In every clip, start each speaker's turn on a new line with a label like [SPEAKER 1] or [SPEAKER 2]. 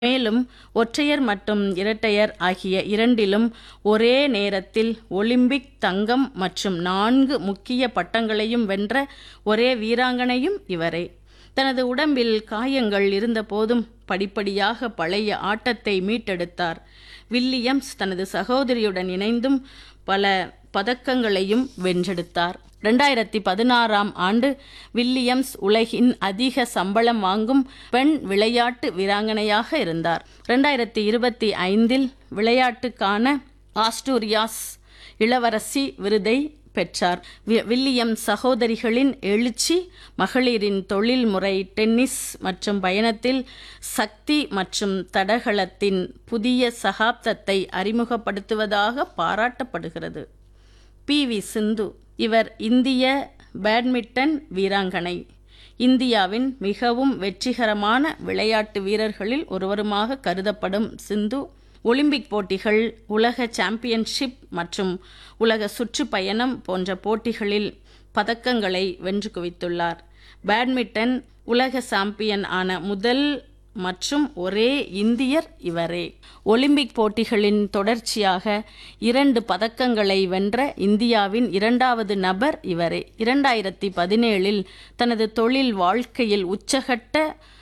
[SPEAKER 1] மேலும் ஒற்றையர் மற்றும் இரட்டையர் ஆகிய இரண்டிலும் ஒரே நேரத்தில் ஒலிம்பிக் தங்கம் மற்றும் நான்கு முக்கிய பட்டங்களையும் வென்ற ஒரே வீராங்கனையும் இவரே தனது உடம்பில் காயங்கள் இருந்தபோதும் படிப்படியாக பழைய ஆட்டத்தை மீட்டெடுத்தார் வில்லியம்ஸ் தனது சகோதரியுடன் இணைந்தும் பல பதக்கங்களையும் வென்றெடுத்தார் ரெண்டாயிரத்தி பதினாறாம் ஆண்டு வில்லியம்ஸ் உலகின் அதிக சம்பளம் வாங்கும் பெண் விளையாட்டு வீராங்கனையாக இருந்தார் ரெண்டாயிரத்தி இருபத்தி ஐந்தில் விளையாட்டுக்கான ஆஸ்டூரியாஸ் இளவரசி விருதை பெற்றார் வி- வில்லியம் சகோதரிகளின் எழுச்சி மகளிரின் தொழில்முறை டென்னிஸ் மற்றும் பயணத்தில் சக்தி மற்றும் தடகளத்தின் புதிய சகாப்தத்தை அறிமுகப்படுத்துவதாக பாராட்டப்படுகிறது பி வி சிந்து இவர் இந்திய பேட்மிண்டன் வீராங்கனை இந்தியாவின் மிகவும் வெற்றிகரமான விளையாட்டு வீரர்களில் ஒருவருமாக கருதப்படும் சிந்து ஒலிம்பிக் போட்டிகள் உலக சாம்பியன்ஷிப் மற்றும் உலக சுற்றுப்பயணம் போன்ற போட்டிகளில் பதக்கங்களை வென்று குவித்துள்ளார் பேட்மிண்டன் உலக சாம்பியன் ஆன முதல் மற்றும் ஒரே இந்தியர் இவரே ஒலிம்பிக் போட்டிகளின் தொடர்ச்சியாக இரண்டு பதக்கங்களை வென்ற இந்தியாவின் இரண்டாவது நபர் இவரே இரண்டாயிரத்தி பதினேழில் தனது தொழில் வாழ்க்கையில் உச்சகட்ட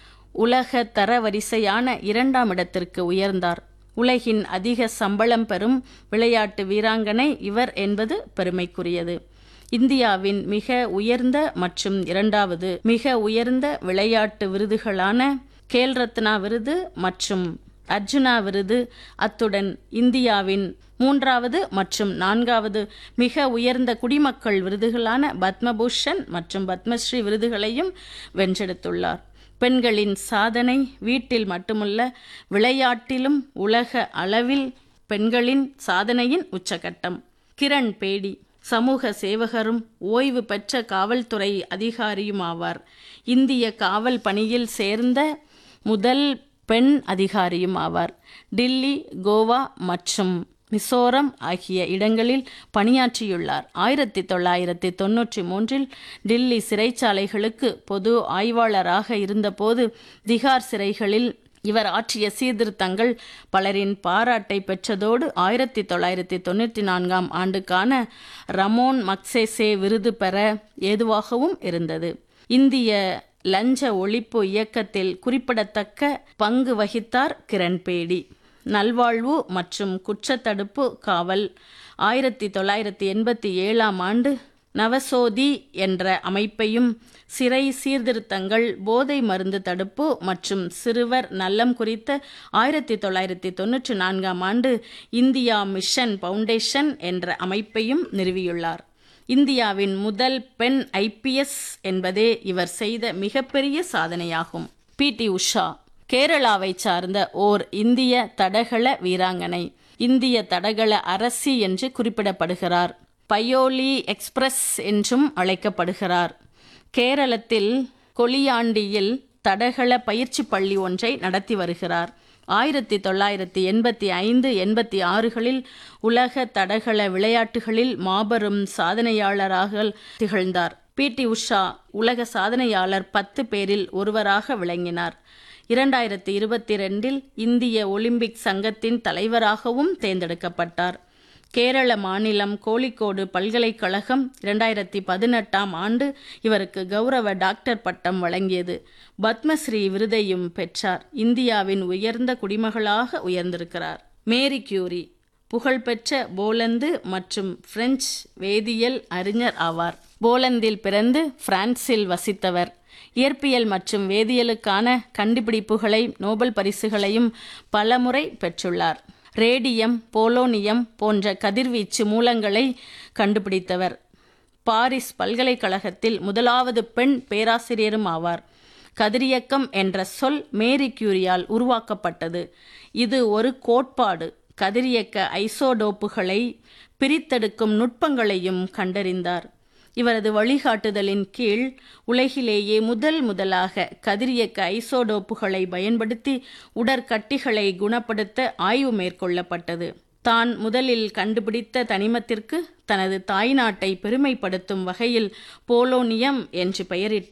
[SPEAKER 1] உலக தரவரிசையான இரண்டாம் இடத்திற்கு உயர்ந்தார் உலகின் அதிக சம்பளம் பெறும் விளையாட்டு வீராங்கனை இவர் என்பது பெருமைக்குரியது இந்தியாவின் மிக உயர்ந்த மற்றும் இரண்டாவது மிக உயர்ந்த விளையாட்டு விருதுகளான கேல் ரத்னா விருது மற்றும் அர்ஜுனா விருது அத்துடன் இந்தியாவின் மூன்றாவது மற்றும் நான்காவது மிக உயர்ந்த குடிமக்கள் விருதுகளான பத்மபூஷன் மற்றும் பத்மஸ்ரீ விருதுகளையும் வென்றெடுத்துள்ளார் பெண்களின் சாதனை வீட்டில் மட்டுமல்ல விளையாட்டிலும் உலக அளவில் பெண்களின் சாதனையின் உச்சகட்டம் கிரண் பேடி சமூக சேவகரும் ஓய்வு பெற்ற காவல்துறை அதிகாரியும் ஆவார் இந்திய காவல் பணியில் சேர்ந்த முதல் பெண் அதிகாரியும் ஆவார் டில்லி கோவா மற்றும் மிசோரம் ஆகிய இடங்களில் பணியாற்றியுள்ளார் ஆயிரத்தி தொள்ளாயிரத்தி தொன்னூற்றி மூன்றில் டில்லி சிறைச்சாலைகளுக்கு பொது ஆய்வாளராக இருந்தபோது திகார் சிறைகளில் இவர் ஆற்றிய சீர்திருத்தங்கள் பலரின் பாராட்டை பெற்றதோடு ஆயிரத்தி தொள்ளாயிரத்தி தொண்ணூற்றி நான்காம் ஆண்டுக்கான ரமோன் மக்சேசே விருது பெற ஏதுவாகவும் இருந்தது இந்திய லஞ்ச ஒழிப்பு இயக்கத்தில் குறிப்பிடத்தக்க பங்கு வகித்தார் கிரண்பேடி நல்வாழ்வு மற்றும் குற்றத்தடுப்பு காவல் ஆயிரத்தி தொள்ளாயிரத்தி எண்பத்தி ஏழாம் ஆண்டு நவசோதி என்ற அமைப்பையும் சிறை சீர்திருத்தங்கள் போதை மருந்து தடுப்பு மற்றும் சிறுவர் நலம் குறித்த ஆயிரத்தி தொள்ளாயிரத்தி தொன்னூற்றி நான்காம் ஆண்டு இந்தியா மிஷன் ஃபவுண்டேஷன் என்ற அமைப்பையும் நிறுவியுள்ளார் இந்தியாவின் முதல் பெண் ஐபிஎஸ் என்பதே இவர் செய்த மிகப்பெரிய சாதனையாகும் பி டி உஷா கேரளாவை சார்ந்த ஓர் இந்திய தடகள வீராங்கனை இந்திய தடகள அரசி என்று குறிப்பிடப்படுகிறார் பயோலி எக்ஸ்பிரஸ் என்றும் அழைக்கப்படுகிறார் கேரளத்தில் கொலியாண்டியில் தடகள பயிற்சி பள்ளி ஒன்றை நடத்தி வருகிறார் ஆயிரத்தி தொள்ளாயிரத்தி எண்பத்தி ஐந்து எண்பத்தி ஆறுகளில் உலக தடகள விளையாட்டுகளில் மாபெரும் சாதனையாளராக திகழ்ந்தார் பி டி உஷா உலக சாதனையாளர் பத்து பேரில் ஒருவராக விளங்கினார் இரண்டாயிரத்தி இருபத்தி ரெண்டில் இந்திய ஒலிம்பிக் சங்கத்தின் தலைவராகவும் தேர்ந்தெடுக்கப்பட்டார் கேரள மாநிலம் கோழிக்கோடு பல்கலைக்கழகம் இரண்டாயிரத்தி பதினெட்டாம் ஆண்டு இவருக்கு கௌரவ டாக்டர் பட்டம் வழங்கியது பத்மஸ்ரீ விருதையும் பெற்றார் இந்தியாவின் உயர்ந்த குடிமகளாக உயர்ந்திருக்கிறார் மேரி கியூரி புகழ்பெற்ற போலந்து மற்றும் பிரெஞ்சு வேதியியல் அறிஞர் ஆவார் போலந்தில் பிறந்து பிரான்சில் வசித்தவர் இயற்பியல் மற்றும் வேதியியலுக்கான கண்டுபிடிப்புகளை நோபல் பரிசுகளையும் பலமுறை பெற்றுள்ளார் ரேடியம் போலோனியம் போன்ற கதிர்வீச்சு மூலங்களை கண்டுபிடித்தவர் பாரிஸ் பல்கலைக்கழகத்தில் முதலாவது பெண் பேராசிரியரும் ஆவார் கதிரியக்கம் என்ற சொல் மேரி கியூரியால் உருவாக்கப்பட்டது இது ஒரு கோட்பாடு கதிரியக்க ஐசோடோப்புகளை பிரித்தெடுக்கும் நுட்பங்களையும் கண்டறிந்தார் இவரது வழிகாட்டுதலின் கீழ் உலகிலேயே முதல் முதலாக கதிரியக்க ஐசோடோப்புகளை பயன்படுத்தி உடற்கட்டிகளை குணப்படுத்த ஆய்வு மேற்கொள்ளப்பட்டது தான் முதலில் கண்டுபிடித்த தனிமத்திற்கு தனது தாய்நாட்டை பெருமைப்படுத்தும் வகையில் போலோனியம் என்று பெயரிட்டார்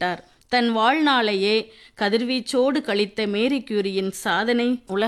[SPEAKER 1] தன் வாழ்நாளையே கதிர்வீச்சோடு கழித்த மேரி கியூரியின் சாதனை உலக